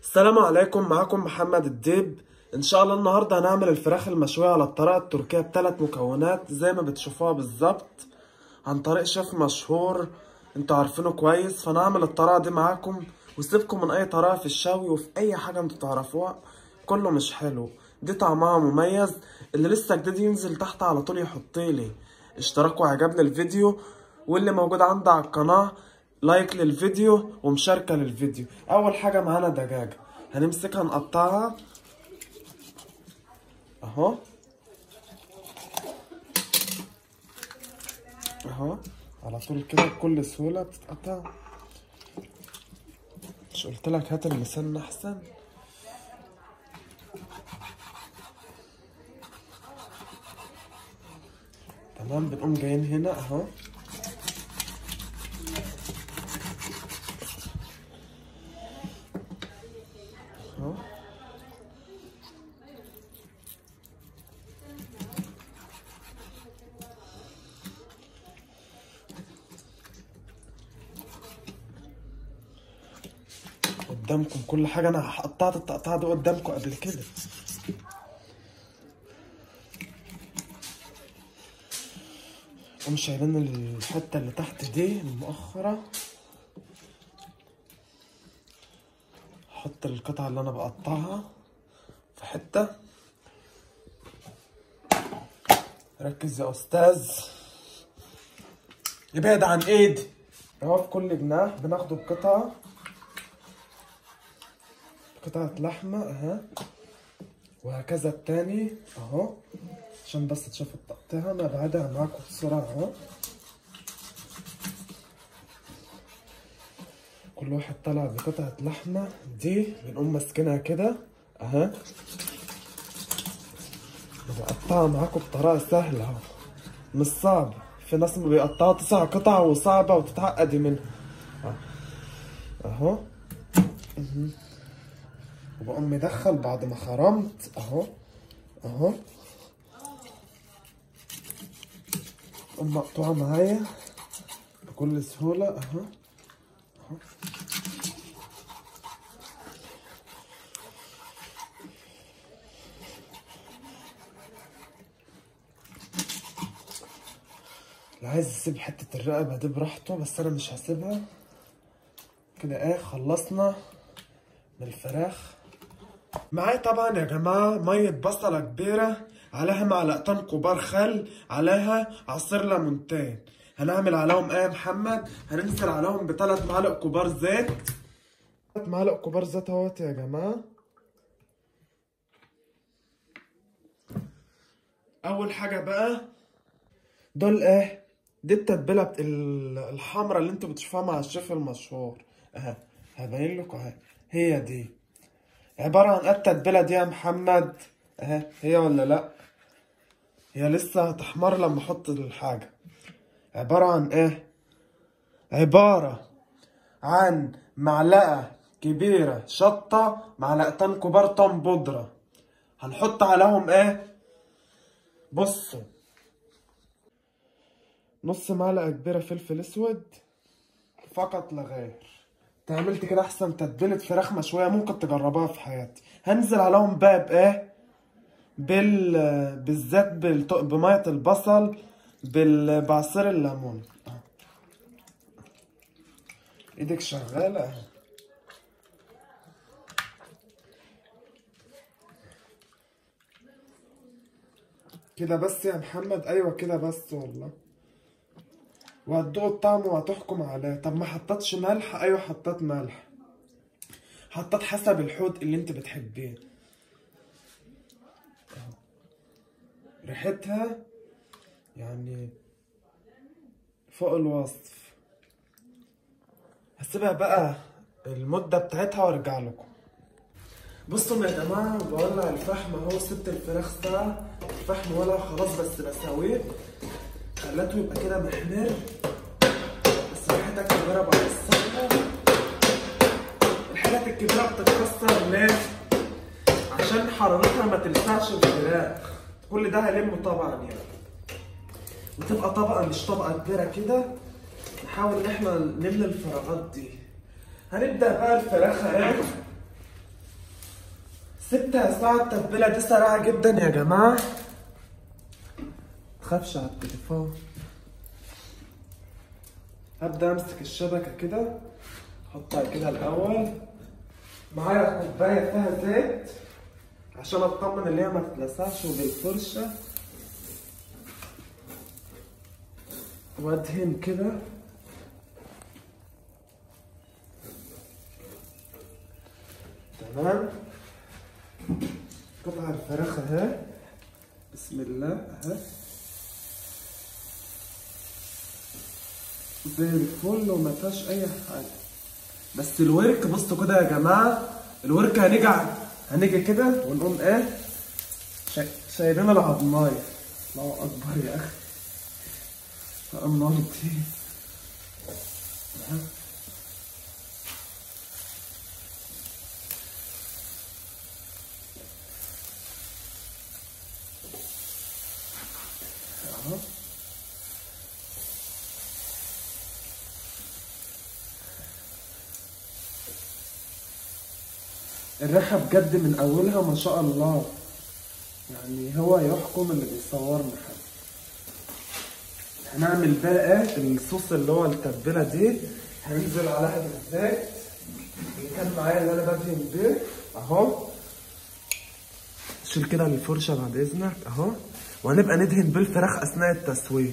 السلام عليكم معاكم محمد الديب ان شاء الله النهارده هنعمل الفراخ المشويه على الطريقه التركيه بثلاث مكونات زي ما بتشوفوها بالظبط عن طريق شيف مشهور انتوا عارفينه كويس فانا هعمل الطريقه دي معاكم وسيبكم من اي طريقه في الشوي وفي اي حاجه انتوا تعرفوها كله مش حلو دي طعمها مميز اللي لسه جديد ينزل تحت على طول يحطيلي اشتراك وعجبني الفيديو واللي موجود عندي على القناه لايك للفيديو ومشاركة للفيديو أول حاجة معانا دجاجة هنمسكها نقطعها أهو أهو على طول كده بكل سهولة بتتقطع مش قلتلك هات المسن أحسن تمام بنقوم جايين هنا أهو اهو قدامكم كل حاجة أنا قطعت التقطيع ده قدامكم قبل كده قوم شايلين الحتة اللي تحت دي المؤخرة احط القطعة اللي انا بقطعها في حتة ركز يا استاذ ابعد عن ايدي اهو في كل جناح بناخده بقطعة قطعة لحمة اها وهكذا التاني اهو عشان بس تشوفوا التقطيع انا بعدها معاكم بسرعة اهو كل واحد طلع بقطعة لحمة دي بنقوم ماسكينها كده اها بقطعها معاكم بطريقة سهلة اهو مش صعبة في ناس بيقطعوا تسع قطع وصعبة وتتعقدي منها اهو مهم. وبقوم مدخل بعد ما خرمت اهو اهو تقوم مقطوعة معايا بكل سهولة اهو اهو اللي عايز يسيب حتة الرقبة دي براحته بس أنا مش هسيبها كده إيه خلصنا من الفراخ معايا طبعا يا جماعة مية بصلة كبيرة عليها معلقتين كبار خل عليها عصير ليمونتين هنعمل عليهم ايه يا محمد هننزل عليهم بثلاث معالق كبار زيت ثلاث معالق كبار زيت اهوت يا جماعة اول حاجة بقى دول ايه دي التتبيلة بت- ال- الحمرا اللي انتوا بتشوفوها مع الشيف المشهور اها هبين لكم اهي هي دي عبارة عن ايه التتبيلة دي يا محمد اهي هي ولا لا هي لسه هتحمر لما احط الحاجة عبارة عن ايه عبارة عن معلقة كبيرة شطة معلقتين كبار توم بودرة هنحط عليهم ايه بصوا نص معلقة كبيرة فلفل اسود فقط لا غير تعملت كده احسن تتبيلة فراخ مشوية ممكن تجربوها في حياتي هنزل عليهم بقى بايه بال بالذات بالت... بمية البصل بال... بعصير الليمون أهو. ايدك شغالة أهي. كده بس يا محمد ايوه كده بس والله وهتدوق الطعم وهتحكم عليه طب ما حطيتش ملح ايوه حطيت ملح حطيت حسب الحوت اللي انت بتحبيه أهو. ريحتها يعني فوق الوصف هسيبها بقى المدة بتاعتها وارجع لكم بصوا يا جماعة بولع الفحم اهو سبت الفراخ ساعة الفحم ولع خلاص بس بسويه خليته يبقى كده محمر بس ريحتها كبيرة بكسرها الحاجات الكبيرة بتتكسر ليه؟ عشان حرارتها ما تلسعش الفراخ كل ده هلمه طبعا يعني وتبقى طبقة مش طبقة كبيرة كده نحاول ان احنا نملى الفراغات دي هنبدأ بقى الفراخ اهي سبتها ساعة التتبيلة دي سريعة جدا يا جماعة تخافش على التليفون هبدأ أمسك الشبكة كده أحطها كده الأول معايا كوباية فيها زيت عشان أطمن إن هي ما تتلسعش وبالفرشة وأدهن كده تمام قطع الفراخ اهي بسم الله اهي زي الفل وما فيهاش اي حاجه بس الورك بصوا كده يا جماعه الورك هنيجي هنيجي كده ونقوم ايه شا- شايلين العضمايه الله اكبر يا اخي بقى نار كتير أهي. اهو الريحة بجد من أولها ما شاء الله يعني هو يحكم اللي بيصورنا حاجة هنعمل بقى الصوص اللي هو التتبيلة دي هننزل على حتة الزيت اللي كان معايا اللي أنا بدهن بيه أهو شيل كده الفرشة بعد إذنك أهو وهنبقى ندهن بالفراخ أثناء التسوية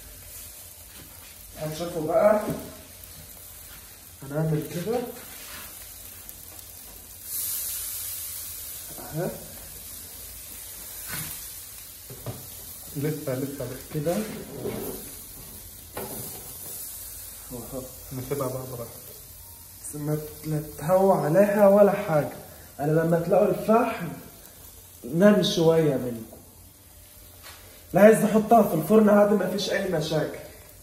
هنشوفوا بقى هنعمل كده اهي لسه لسه بس كده وأهو. نسيبها بقى براحتك بس ما لا تهوى عليها ولا حاجة أنا لما تلاقوا الفحم نام شوية منكم لا عايز نحطها في الفرن عادي ما فيش أي مشاكل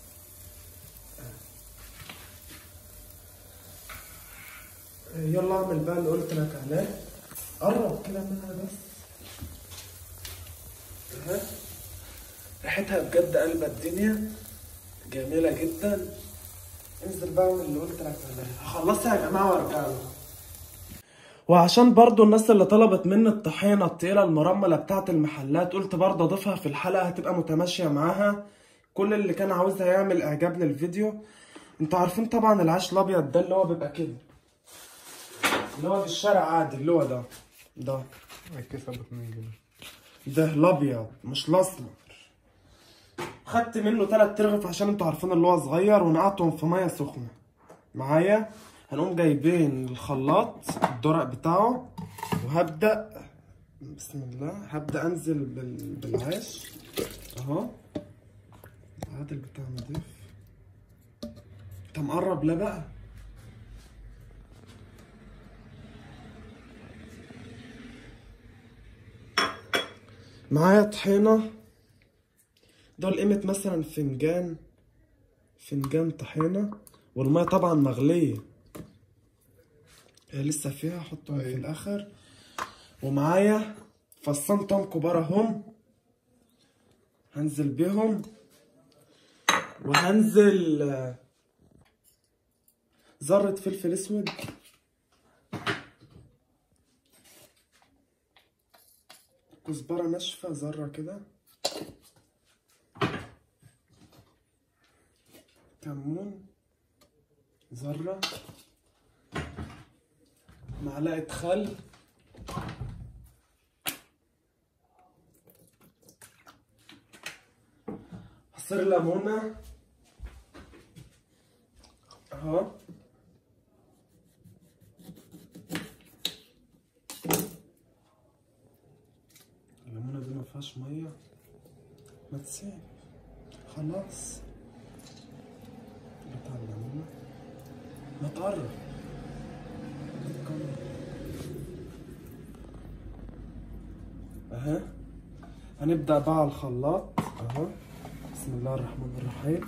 يلا اعمل بقى اللي قلت لك عليه قرب كده منها بس أهي. ريحتها بجد قلب الدنيا جميلة جدا انزل بقى من اللي قلت لك عليه هخلصها يا جماعه وارجع لكم وعشان برضو الناس اللي طلبت مني الطحينة التقيلة المرملة بتاعة المحلات قلت برضو اضيفها في الحلقة هتبقى متماشية معاها كل اللي كان عاوزها يعمل اعجاب للفيديو انتوا عارفين طبعا العيش الابيض ده اللي هو بيبقى كده اللي هو في الشارع عادي اللي هو ده ده الكيسة ب 2 جنيه ده الابيض مش الاسمر خدت منه تلات ترغف عشان انتوا عارفين اللي هو صغير ونقعتهم في ميه سخنه معايا هنقوم جايبين الخلاط الدرق بتاعه وهبدا بسم الله هبدا انزل بال... بالعيش اهو هات البتاع نضيف انت مقرب لا بقى معايا طحينة دول قيمة مثلا فنجان فنجان طحينة والمية طبعا مغلية هي لسه فيها احطهم في الاخر ومعايا فصان توم كبار اهم هنزل بيهم وهنزل آه، ذرة فلفل اسود كزبرة ناشفة ذرة كده كمون ذرة معلقة خل عصير ليمونة اهو الليمونة دي مفيهاش مية ما تسيب خلاص بتاع الليمونة ما تقرب اهي هنبدأ بقى على الخلاط اهو بسم الله الرحمن الرحيم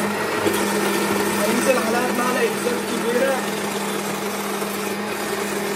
هننزل عليها بمعلقة زيت كبيرة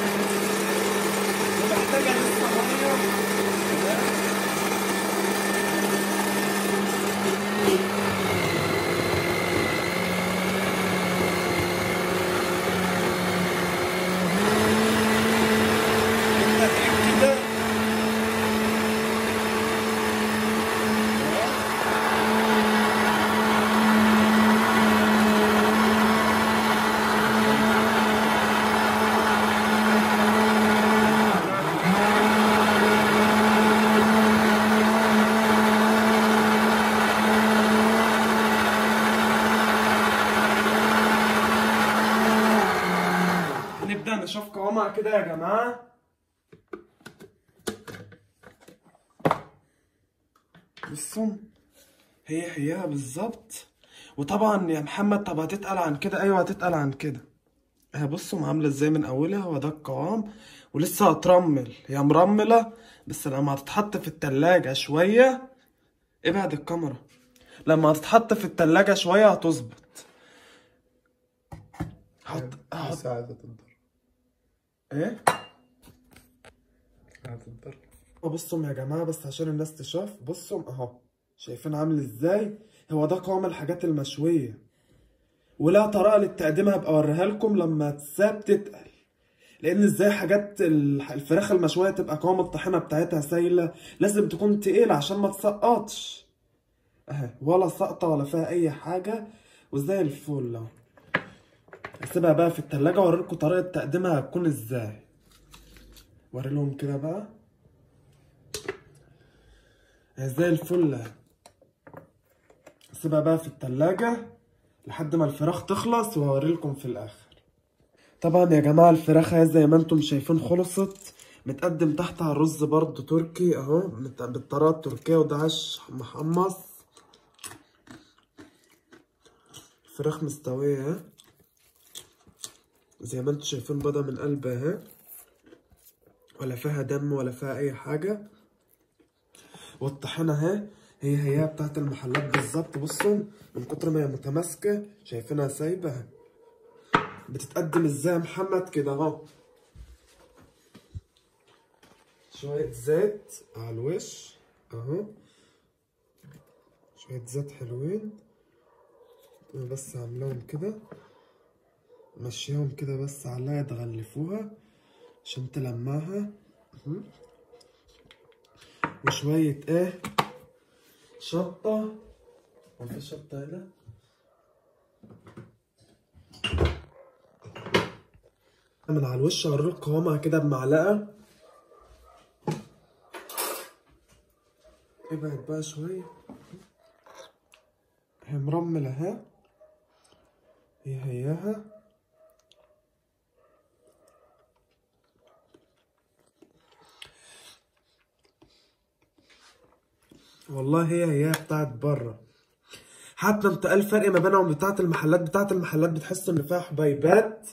نبدأ نشوف قوامها كده يا جماعة بصوا هي هيها بالظبط وطبعا يا محمد طب هتتقل عن كده ايوه هتتقل عن كده اهي بصوا عامله ازاي من اولها وده القوام ولسه هترمل هي مرمله بس لما هتتحط في التلاجة شويه ابعد الكاميرا لما هتتحط في التلاجة شويه هتظبط هحط هحط لسه عايزة تتضر ايه عايزة تتضر بصوا يا جماعة بس عشان الناس تشوف بصوا اهو شايفين عامل ازاي هو ده قوام الحاجات المشوية ولا طريقة للتقديم هبقى اوريها لكم لما تساب تتقل لان ازاي حاجات ال- الفراخ المشوية تبقى قوام الطحينة بتاعتها سايلة لازم تكون تقيلة عشان ما تسقطش اهي ولا سقطة ولا فيها اي حاجة وزي الفل اهو هسيبها بقى في التلاجة واوريلكم طريقة تقديمها هتكون ازاي وري لهم كده بقى هي زي الفل سيبها بقى في التلاجة لحد ما الفراخ تخلص وهوريلكم في الاخر طبعا يا جماعة الفراخ اهي زي ما انتم شايفين خلصت متقدم تحتها الرز برضو تركي اهو مت- بالطريقة التركية وده عيش محمص الفراخ مستوية اهي زي ما انتم شايفين بيضة من قلبها اهي ولا فيها دم ولا فيها اي حاجة والطحينة اهي هي هي بتاعت المحلات بالظبط بصوا من كتر ما هي متماسكة شايفينها سايبة اهي. بتتقدم ازاي يا محمد كده اهو شوية زيت على الوش اهو شوية زيت حلوين أنا بس عاملاهم كده مشيهم كده بس عليها تغلفوها عشان تلمعها أهو. وشوية ايه شطة هو في شطة هنا من على الوش اوريك قوامها كده بمعلقة ابعد بقى شوية هي مرملة اهي هي هياها والله هي هي بتاعت بره حتى انت ايه الفرق ما بينها وبين بتاعت المحلات بتاعت المحلات بتحس ان فيها حبيبات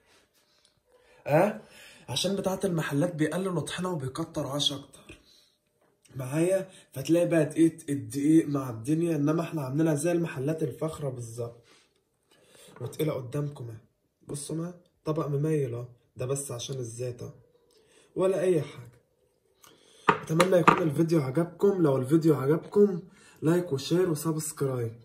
اه عشان بتاعت المحلات بيقللوا طحينه وبيكتروا عيش اكتر معايا فتلاقي بقى دقيق الدقيق مع الدنيا انما احنا عاملينها زي المحلات الفخره بالظبط وتقيله قدامكم اهي بصوا ما طبق مميل اهو ده بس عشان الزيت اهو ولا اي حاجه اتمنى يكون الفيديو عجبكم لو الفيديو عجبكم لايك وشير وسبسكرايب